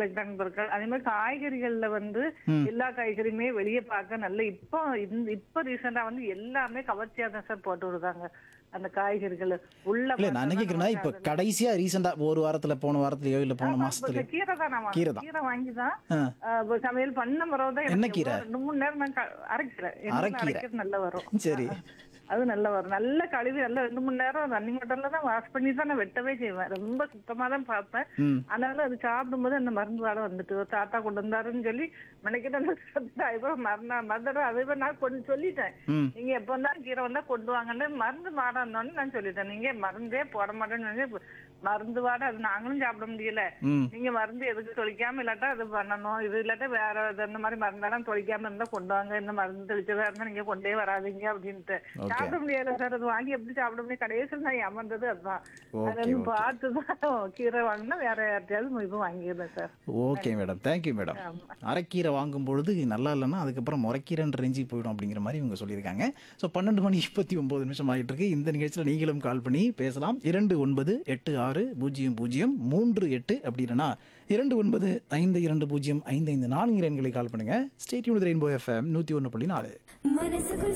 கிடைக்கிறாங்க பொருட்கள் அதே மாதிரி காய்கறிகள்ல வந்து எல்லா காய்கறியுமே வெளியே பார்க்க நல்ல இப்போ இந்த இப்ப ரீசெண்டா வந்து எல்லாமே கவர்ச்சியா தான் சார் போட்டு விடுறாங்க அந்த காய்கறிகள் உள்ள இல்ல நான் என்ன பார்த்தா கேக்குறேன்னா இப்ப கடைசியா ரீசெண்டா ஒரு வாரத்துல போன வாரத்துலயோ இல்ல போன இப்ப மாசத்துலயோ கீரை தான் நான் கீரை வாங்கினேன். தான். கீரை வாங்கி தான் ஆ. ஆஹ் இப்ப சமையல் பண்ண பிறகு தான் என்ன எனக்கு கீரை? எவ்வளவு ரெண்டு மூணு நேரம் நான் க- அரைக்கிறேன் எண்ணெயில அரைக்கீரை. அரைக்கிறது நல்லா வரும் சரி அது நல்லா வரும் நல்ல கழுவி நல்லா ரெண்டு மணி நேரம் ரன்னிங் வாட்டர்ல தான் வாஷ் பண்ணி தான் நான் வெட்டவே செய்வேன் ரொம்ப சுத்தமா தான் பார்ப்பேன் ம் அதனால அது சாப்பிடும்போது அந்த மருந்து வாடை வந்துட்டு ஒரு தாத்தா கொண்டு வந்தாருன்னு சொல்லி மெனக்கிட்ட அந்த அதுக்கப்புறம் மறுநாள் மருந்து அதே நான் கொண்டு சொல்லிட்டேன் ம் நீங்க எப்ப வந்தாலும் கீரை வந்தா கொண்டு வாங்கன்னு மருந்து வாடை இருந்தோன்னு நான் சொல்லிட்டேன் நீங்க மருந்தே போட மாட்டேன்னு சொல்லி, மருந்து வாடை அது நாங்களும் சாப்பிட முடியல ம் நீங்க மருந்து எதுக்கு தொளிக்காம இல்லாட்டா அது பண்ணணும் இது இல்லாட்டா வேற இது இந்த மாதிரி மருந்தெல்லாம் தொளிக்காம இருந்தா கொண்டு வாங்க இந்த மருந்து தெளிச்சதா இருந்தா நீங்க கொண்டே வராதீங்க அப்படின்ட்டு Okay. சாப்பிட முடியாது சார் அது வாங்கி எப்படி சாப்பிட முடியும் கடைசியில் நான் ஏமாந்தது அதுதான் Okay, அதுல இருந்து okay. பார்த்து தான் கீரை வாங்கினா வேற யார்ட்டையாவது இப்போ வாங்கிடுறேன் sir okay madam thank you madam அரைக்கீரை வாங்கும் பொழுது நல்லா இல்லைன்னா அதுக்கப்புறம் முறைக்கீரைன்ற ரேஞ்சி போயிடும் அப்படிங்கிற மாதிரி இவங்க சொல்லியிருக்காங்க ஸோ பன்னெண்டு மணி முப்பத்தி ஒன்பது நிமிஷம் ஆகிட்டு இருக்கு இந்த நிகழ்ச்சியில் நீங்களும் கால் பண்ணி பேசலாம் இரண்டு ஒன்பது எட்டு ஆறு பூஜ்ஜியம் பூஜ்ஜியம் மூன்று எட்டு அப்படி இல்லைன்னா இரண்டு ஒன்பது ஐந்து இரண்டு பூஜ்ஜியம் ஐந்து ஐந்து நான்கு எண்களை கால் பண்ணுங்க ஸ்டேட்யூன் ரெயின்போ எஃப்எம் நூற்றி ஒன்று புள்ளி நாலு மனசுக்குள்